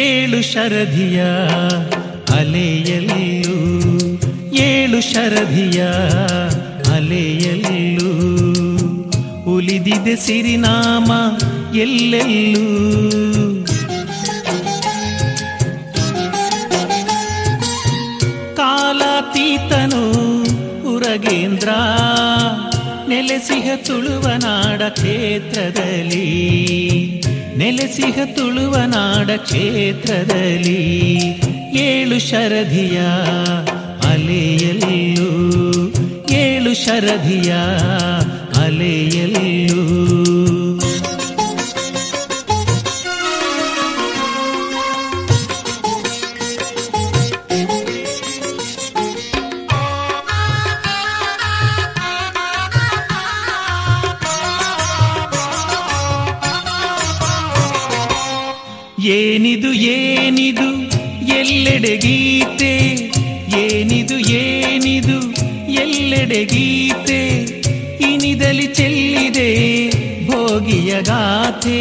ಏಳು ಶರಧಿಯ ಅಲೆಯಲ್ಲೂ ಏಳು ಶರಧಿಯ ಅಲೆಯಲ್ಲೂ ಉಲಿದಿದೆ ಸಿರಿನಾಮ ಎಲ್ಲೆಲ್ಲೂ ಕಾಲಾತೀತನು ಉರಗೇಂದ್ರ ನೆಲೆಸಿಹ ತುಳುವನಾಡ ಕ್ಷೇತ್ರದಲ್ಲಿ ನೆಲೆಸಿಹ ತುಳುವನಾಡ ಕ್ಷೇತ್ರದಲ್ಲಿ ಏಳು ಶರಧಿಯ ಅಲೆಯಲ್ಲೂ ಏಳು ಶರಧಿಯ ಅಲೆಯಲ್ಲೂ ಏನಿದು ಏನಿದು ಎಲ್ಲೆಡೆ ಗೀತೆ ಏನಿದು ಏನಿದು ಎಲ್ಲೆಡೆ ಗೀತೆ ಇನಿದಲಿ ಚೆಲ್ಲಿದೆ ಭೋಗಿಯ ಗಾಥೆ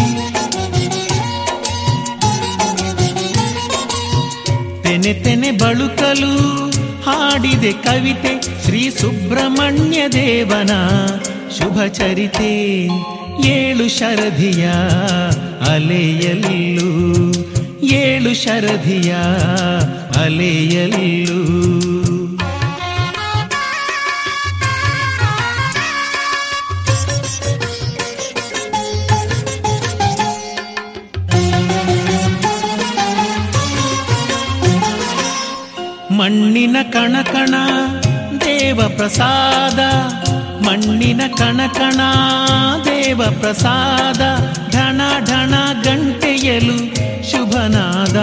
ತೆನೆ ತೆನೆ ಬಳುಕಲು ಹಾಡಿದೆ ಕವಿತೆ ಶ್ರೀ ಸುಬ್ರಹ್ಮಣ್ಯ ದೇವನ ಶುಭ ಚರಿತೆ ಏಳು ಶರಧಿಯ ಅಲೆಯಲ್ಲೂ ಏಳು ಶರಧಿಯ ಅಲೆಯಲ್ಲೂ ಮಣ್ಣಿನ ಕಣಕಣ ದೇವ ಪ್ರಸಾದ ಮಣ್ಣಿನ ಕಣಕಣ ದೇವ ಪ್ರಸಾದ ಢಣ ಢಣ ಗಂಟೆಯಲು ಶುಭನಾದ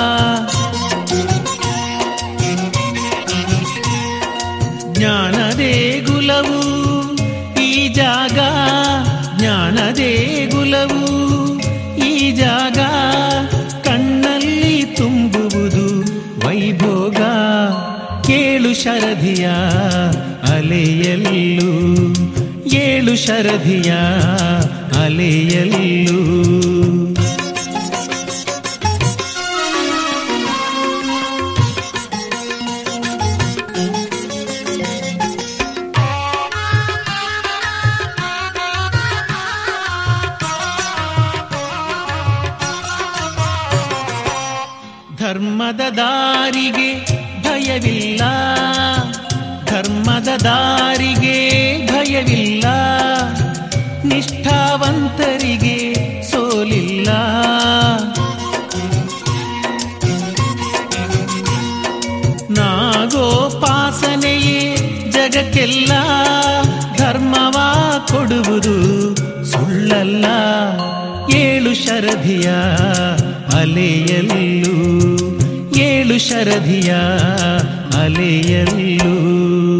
ಜ್ಞಾನದೇ ಗುಲವು ಈ ಜಾಗ ಜ್ಞಾನದೇ ಗುಲವು ಈ ಜಾಗ ಕಣ್ಣಲ್ಲಿ ತುಂಬುವುದು ವೈಭೋಗ ಏಳು ಶರಧಿಯ ಅಲೆಯಲ್ಲೂ ಏಳು ಶರಧಿಯ ಅಲೆಯಲ್ಲೂ ಧರ್ಮದ ದಾರಿಗೆ ಭಯವಿಲ್ಲ ಧರ್ಮದ ದಾರಿಗೆ ಭಯವಿಲ್ಲ ನಿಷ್ಠಾವಂತರಿಗೆ ಸೋಲಿಲ್ಲ ನಾಗೋಪಾಸನೆಯೇ ಜಗಕ್ಕೆಲ್ಲ ಧರ್ಮವ ಕೊಡುವುದು ಸುಳ್ಳಲ್ಲ ಏಳು ಶರಧಿಯ ಅಲೆಯಲ್ಲೂ ಏಳು ಶರಧಿಯ ಅಲೆಯಲ್ಲೂ